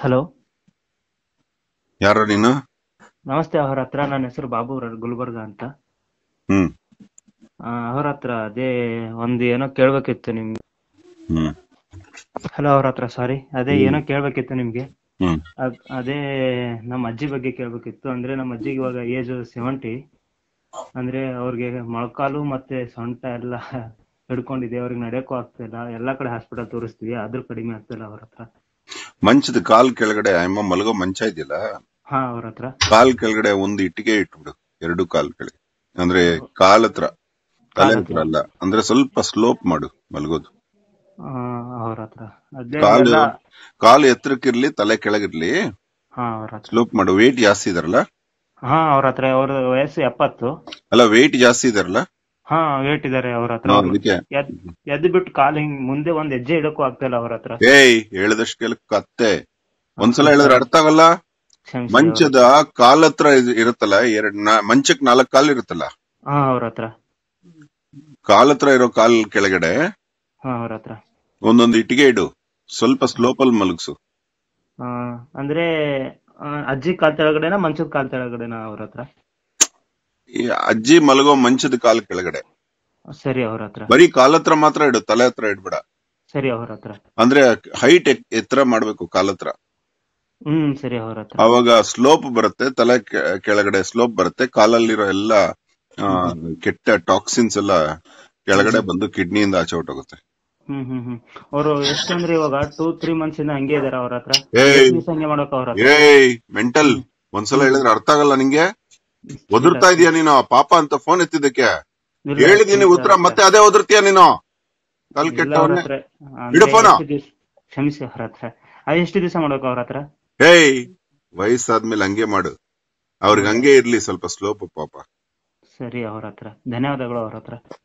hello ಯಾರ ನೀನು ನಮಸ್ತೆ ಅವ್ರ ಹತ್ರ ನನ್ನ ಹೆಸರು ಬಾಬು ರ- ಗುಲ್ಬರ್ಗ ಅಂತ ಹ್ಮ್ ಆ, ಅವ್ರ ಹತ್ರ ಅದೇ ಒಂದು ಏನೋ ಕೇಳ್ಬೇಕಿತ್ತು ನಿಮ್ಗೆ ಹ್ಮ್ ಹಲೋ ಅವ್ರ ಹತ್ರ ಸಾರಿ ಅದೇ ಏನೋ ಕೇಳ್ಬೇಕಿತ್ತು ನಿಮ್ಗೆ ಹ್ಮ್ ಅದ್ ಅದೇ ನಮ್ಮ ಅಜ್ಜಿ ಬಗ್ಗೆ ಕೇಳ್ಬೇಕಿತ್ತು ಅಂದ್ರೆ ನಮ್ಮ ಅಜ್ಜಿಗೆ ಇವಾಗ ಏಜ್ ಸೆವೆಂಟಿ ಅಂದ್ರೆ ಅವ್ರಿಗೆ ಮೊಳಕಾಲು ಮತ್ತೆ ಸೊಂಟ ಎಲ್ಲ ಹಿಡ್ಕೊಂಡಿದೆ ಅವ್ರಿಗೆ ನಡೆಯಕ್ಕೂ ಆಗ್ತಿಲ್ಲ ಎಲ್ಲಾ ಕಡೆ ಹಾಸ್ಪಿಟಲ್ ತೋರಿಸ್ತೀವಿ ಆದ್ರೂ ಕಡಿಮೆ ಆಗ್ತಿಲ್ಲ ಅವ್ರ ಹತ್ರ ಮಂಚದ ಕಾಲ್ ಕೆಳಗಡೆ ಅಮ್ಮ ಮಲಗೋ ಮಂಚ ಇದೆಯಲ್ಲ ಹಾ ಅವ್ರ ಹತ್ರ ಕಾಲ್ ಕೆಳಗಡೆ ಒಂದು ಇಟ್ಟಿಗೆ ಇಟ್ಬಿಡು ಎರಡು ಕಾಲ್ ಕೆಳಗೆ ಅಂದ್ರೆ ಕಾಲ್ ಹತ್ರ ತಲೆ ಹತ್ರ ಅಲ್ಲ ಅಂದ್ರೆ ಸ್ವಲ್ಪ ಸ್ಲೋಪ್ ಮಾಡು ಮಲಗೋದು ಆ, ಅವ್ರ ಹತ್ರ ಅದೇ ಕಾಲು ಎಲ್ಲ ಕಾಲು ಎತ್ತರಕ್ಕಿರ್ಲಿ ತಲೆ ಕೆಳಗಿರ್ಲಿ ಹಾ ಅವ್ರ ಹತ್ರ ಸ್ಲೋಪ್ ಮಾಡು ವೇಟ್ ಜಾಸ್ತಿ ಇದಾರಲ್ಲ ಹಾ ಅವ್ರ ಹತ್ರ ಅವ್ರ ವಯಸ್ಸು ಎಪ್ಪತ್ತು ಅಲ್ಲ ವೇಟ್ ಜಾಸ್ತಿ ಇದಾರಲ್ಲ ಹಾ ವೇಟ್ ಇದಾರೆ ಅವ್ರ ಹತ್ರ ಹಾ, ಅವ್ರು ಅದಕ್ಕೆ ಎದ್ ಎದ್ದು ಬಿಟ್ಟು ಕಾಲ್ ಹಿಂಗ್ ಮುಂದೆ ಒಂದ್ ಹೆಜ್ಜೆ ಇಡಕ್ಕೂ ಆಗ್ತಿಲ್ಲ ಅವ್ರ ಹತ್ರ ಏಯ್ ಹೇಳಿದಷ್ಟು ಕೇಳ ಕತ್ತೆ ಒಂದ್ಸಲ ಹೇಳಿದ್ರೆ ಅರ್ಥ ಆಗಲ್ಲ ಕ್ಷಮಿಸಿ ಮಂಚದ ಕಾಲ್ ಹತ್ರ ಇದ್- ಇರುತ್ತಲ್ಲ ಎರಡ್ ನಾ- ಮಂಚಕ್ ನಾಲ್ಕ್ ಕಾಲ್ ಇರುತ್ತಲ್ಲ ಹಾ ಅವ್ರ ಹತ್ರ ಕಾಲ್ ಹತ್ರ ಇರೋ ಕಾಲ್ ಕೆಳಗಡೆ ಹಾ ಅವ್ರ ಹತ್ರ ಒಂದೊಂದು ಇಟ್ಟಿಗೆ ಇಡು ಸ್ವಲ್ಪ ಸ್ಲೋಪ್ ಅಲ್ಲಿ ಮಲಗ್ಸು ಆ, ಅಂದ್ರೆ ಆ, ಅಜ್ಜಿ ಕಾಲ್ ತೆಳಗಡೆನಾ ಮಂಚದ ಕಾಲ್ ತೆಳಗಡೆನಾ ಅವ್ರ ಹತ್ರ ಈ ಅಜ್ಜಿ ಮಲಗೋ ಮಂಚದ ಕಾಲ್ ಕೆಳಗಡೆ ಸರಿ ಅವ್ರ ಹತ್ರ ಬರೀ ಕಾಲ್ ಹತ್ರ ಮಾತ್ರ ಇಡು ತಲೆ ಹತ್ರ ಇಡ್ಬೇಡ ಸರಿ ಅವ್ರ ಹತ್ರ ಅಂದ್ರೆ ಹೈಟ್ ಎತ್ತರ ಮಾಡ್ಬೇಕು ಕಾಲ್ ಹತ್ರ ಹ್ಮ್ ಸರಿ ಅವ್ರ ಹತ್ರ ಅವಾಗ ಸ್ಲೋಪ್ ಬರುತ್ತೆ ತಲೆ ಕೆ- ಕೆಳಗಡೆ ಸ್ಲೋಪ್ ಬರುತ್ತೆ ಕಾಲಲ್ಲಿರೋ ಎಲ್ಲ ಆ, ಕೆಟ್ಟ ಟಾಕ್ಸಿನ್ಸ್ ಎಲ್ಲ ಕೆಳಗಡೆ ಬಂದು ಕಿಡ್ನಿಯಿಂದ ಆಚೆ ಹೊಟ್ಟೋಗುತ್ತೆ ಹ್ಮ್ ಹ್ಮ್ ಹ್ಮ್ ಅವರು ಎಷ್ಟಂದ್ರೆ ಇವಾಗ ಟೂ ತ್ರೀ ಮಂತ್ಸ್ ಇಂದ ಹಂಗೆ ಇದಾರೆ ಅವ್ರ ಹತ್ರ ಏಯ್ ಎಷ್ಟ್ ದಿವ್ಸ ಹಂಗೆ ಮಾಡೋಕ ಅವ್ರ ಹತ್ರ ಏಯ್ ಮೆಂಟಲ್ ಒಂದ್ಸಲ ಹೇಳಿದ್ರೆ ಅರ್ಥ ಆಗಲ್ಲ ನಿಂಗೆ ಒದರ್ತಾ ಇದೀಯ ನೀನು ಪಾಪ ಅಂತ ಫೋನ್ ಎತ್ತಿದ್ದಕ್ಕೆ ಇಲ್ಲ, ಹೇಳಿದೀನಿ ಕ್ಷಮಿಸಿ ಉತ್ತರ ಅವ್ರ ಮತ್ತೆ ಅದೇ ಒದರ್ತೀಯ ನೀನು ಕಲ್ ಇಲ್ಲ ಅವ್ರ ಕೆಟ್ಟವನ್ನೇ ಹತ್ರ ಇಡು ಅಂದ್ರೆ ಫೋನ ಎಷ್ಟು ದಿವ್ಸ ಕ್ಷಮಿಸಿ ಅವ್ರ ಹತ್ರ ಅದ್ ಎಷ್ಟು ದಿವಸ ಮಾಡ್ಬೇಕು ಅವ್ರ ಹತ್ರ ಹೇಯ್ ವಯಸ್ಸಾದ್ಮೇಲೆ ಹಂಗೆ ಮಾಡು ಅವ್ರಿಗೆ ಹಂಗೆ ಇರ್ಲಿ ಸ್ವಲ್ಪ ಸ್ಲೋಪ್ ಪಾಪ ಸರಿ ಅವ್ರ ಹತ್ರ ಧನ್ಯವಾದಗಳು ಅವ್ರ ಹತ್ರ